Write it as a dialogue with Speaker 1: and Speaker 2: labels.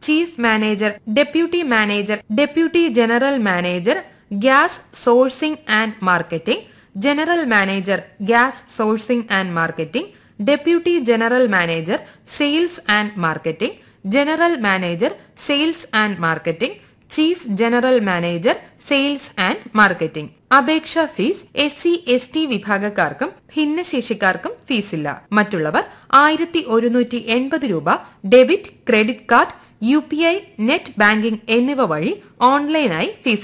Speaker 1: chief manager deputy manager deputy general manager gas sourcing and marketing general manager gas sourcing and marketing deputy general manager sales and marketing general manager sales and marketing chief general manager sales and marketing അപേക്ഷ fees S C S T വിഭാഗക്കാർക്കും ഭിന്നശേഷിക്കാർക്കും ഫീസില്ല മറ്റുള്ളവർ ആയിരത്തി ഒരുന്നൂറ്റി എൺപത് രൂപ debit credit card U P I net banking എന്നിവ വഴി ഓൺലൈനായി ഫീസ്